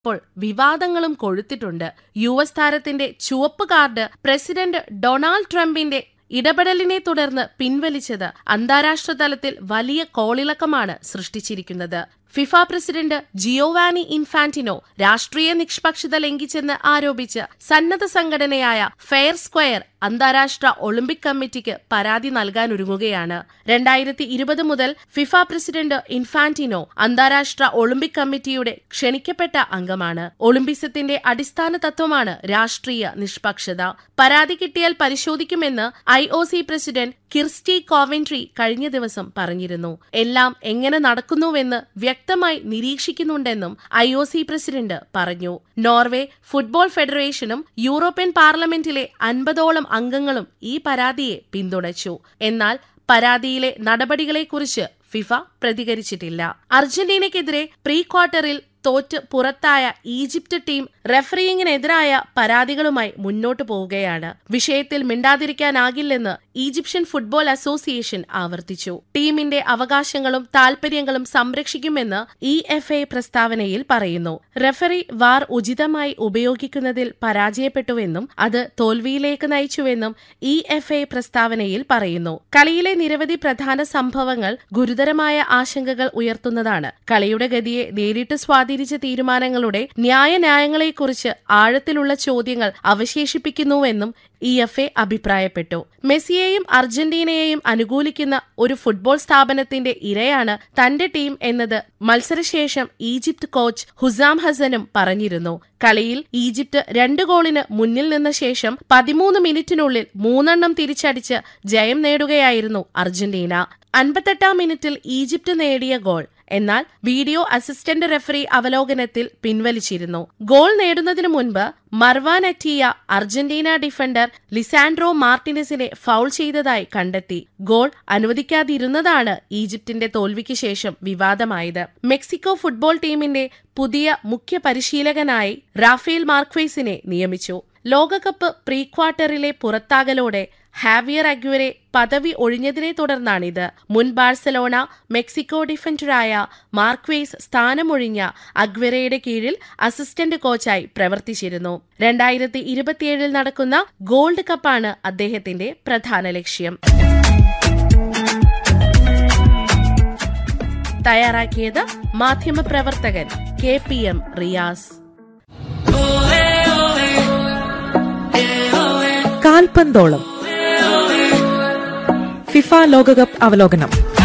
ഇപ്പോൾ വിവാദങ്ങളും കൊഴുത്തിട്ടുണ്ട് U S താരത്തിന്റെ ചുവപ്പ് കാർഡ് പ്രസിഡന്റ് ഡൊണാൾഡ് ട്രംപിന്റെ ഇടപെടലിനെ തുടർന്ന് പിൻവലിച്ചത് അന്താരാഷ്ട്ര തലത്തിൽ വലിയ കോളിളക്കമാണ് സൃഷ്ടിച്ചിരിക്കുന്നത് ഫിഫ പ്രസിഡന്റ് ജിയോവാനി ഇൻഫാന്റിനോ രാഷ്ട്രീയ നിഷ്പക്ഷത ലംഘിച്ചെന്ന് ആരോപിച്ച് സന്നദ്ധ സംഘടനയായ ഫെയർ സ്ക്വയർ അന്താരാഷ്ട്ര ഒളിമ്പിക് കമ്മിറ്റിക്ക് പരാതി നൽകാനൊരുങ്ങുകയാണ് രണ്ടായിരത്തി ഇരുപത് മുതൽ ഫിഫ പ്രസിഡന്റ് ഇൻഫാന്റിനോ അന്താരാഷ്ട്ര ഒളിമ്പിക് കമ്മിറ്റിയുടെ ക്ഷണിക്കപ്പെട്ട അംഗമാണ് ഒളിമ്പിസത്തിന്റെ അടിസ്ഥാന തത്വമാണ് രാഷ്ട്രീയ നിഷ്പക്ഷത പരാതി കിട്ടിയാൽ പരിശോധിക്കുമെന്ന് I O C president Kirsty Coventry കഴിഞ്ഞ ദിവസം പറഞ്ഞിരുന്നു എല്ലാം എങ്ങനെ നടക്കുന്നുവെന്ന് വ്യക്തമായി നിരീക്ഷിക്കുന്നുണ്ടെന്നും ഐ ഒ സി പ്രസിഡന്റ് പറഞ്ഞു നോർവേ ഫുട്ബോൾ ഫെഡറേഷനും യൂറോപ്യൻ പാർലമെന്റിലെ അൻപതോളം അംഗങ്ങളും ഈ പരാതിയെ പിന്തുണച്ചു എന്നാൽ പരാതിയിലെ നടപടികളെക്കുറിച്ച് ഫിഫ പ്രതികരിച്ചിട്ടില്ല അർജന്റീനയ്ക്കെതിരെ പ്രീ ക്വാർട്ടറിൽ തോറ്റ് പുറത്തായ ഈജിപ്ത് ടീം റെഫറിയിങ്ങിനെതിരായ പരാതികളുമായി മുന്നോട്ടു പോവുകയാണ് വിഷയത്തിൽ മിണ്ടാതിരിക്കാനാകില്ലെന്ന് ഈജിപ്ഷ്യൻ ഫുട്ബോൾ അസോസിയേഷൻ ആവർത്തിച്ചു ടീമിന്റെ അവകാശങ്ങളും താൽപര്യങ്ങളും സംരക്ഷിക്കുമെന്ന് ഇ എഫ് എ പ്രസ്താവനയിൽ പറയുന്നു റെഫറി വാർ ഉചിതമായി ഉപയോഗിക്കുന്നതിൽ പരാജയപ്പെട്ടുവെന്നും അത് തോൽവിയിലേക്ക് നയിച്ചുവെന്നും ഇ എഫ് എ പ്രസ്താവനയിൽ പറയുന്നു കളിയിലെ നിരവധി പ്രധാന സംഭവങ്ങൾ ഗുരുതരമായ ആശങ്കകൾ ഉയർത്തുന്നതാണ് കളിയുടെ ഗതിയെ നേരിട്ട് സ്വാധീനിച്ച തീരുമാനങ്ങളുടെ ന്യായന്യായങ്ങളെക്കുറിച്ച് ആഴത്തിലുള്ള ചോദ്യങ്ങൾ അവശേഷിപ്പിക്കുന്നുവെന്നും ഇ എഫ് എ അഭിപ്രായപ്പെട്ടു മെസ്സിയെയും അർജന്റീനയെയും അനുകൂലിക്കുന്ന ഒരു ഫുട്ബോൾ സ്ഥാപനത്തിന്റെ ഇരയാണ് തന്റെ ടീം എന്നത് മത്സരശേഷം ഈജിപ്ത് കോച്ച് ഹുസാം ഹസനും പറഞ്ഞിരുന്നു കളിയിൽ ഈജിപ്ത് രണ്ട് ഗോളിന് മുന്നിൽ നിന്ന ശേഷം പതിമൂന്ന് മിനിറ്റിനുള്ളിൽ മൂന്നെണ്ണം തിരിച്ചടിച്ച് ജയം നേടുകയായിരുന്നു അർജന്റീന അൻപത്തെട്ടാം മിനിറ്റിൽ ഈജിപ്ത് നേടിയ ഗോൾ എന്നാൽ വീഡിയോ അസിസ്റ്റന്റ് റെഫറി അവലോകനത്തിൽ പിൻവലിച്ചിരുന്നു ഗോൾ നേടുന്നതിനു മുൻപ് Marwan Attia Argentina defender Lisandro മാർട്ടിനസിനെ ഫൗൾ ചെയ്തതായി കണ്ടെത്തി ഗോൾ അനുവദിക്കാതിരുന്നതാണ് ഈജിപ്തിന്റെ തോൽവിക്ക് ശേഷം വിവാദമായത് മെക്സിക്കോ ഫുട്ബോൾ ടീമിന്റെ പുതിയ മുഖ്യ പരിശീലകനായി റാഫേൽ മാർക്വേസിനെ നിയമിച്ചു ലോകകപ്പ് പ്രീ ക്വാർട്ടറിലെ പുറത്താകലോടെ ഹാവിയർ അഗ്വരെ പദവി ഒഴിഞ്ഞതിനെ തുടർന്നാണിത് മുൻ ബാഴ്സലോണ മെക്സിക്കോ ഡിഫൻഡറായ മാർക്വേസ് സ്ഥാനമൊഴിഞ്ഞ അഗ്വരയുടെ കീഴിൽ അസിസ്റ്റന്റ് കോച്ചായി പ്രവർത്തിച്ചിരുന്നു രണ്ടായിരത്തി ഇരുപത്തിയേഴിൽ നടക്കുന്ന ഗോൾഡ് കപ്പാണ് അദ്ദേഹത്തിന്റെ പ്രധാന ലക്ഷ്യം തയ്യാറാക്കിയത് മാധ്യമപ്രവർത്തകൻ കെ പി എം റിയാസ് കാൽപന്തോളം ഫിഫ ലോകകപ്പ് അവലോകനം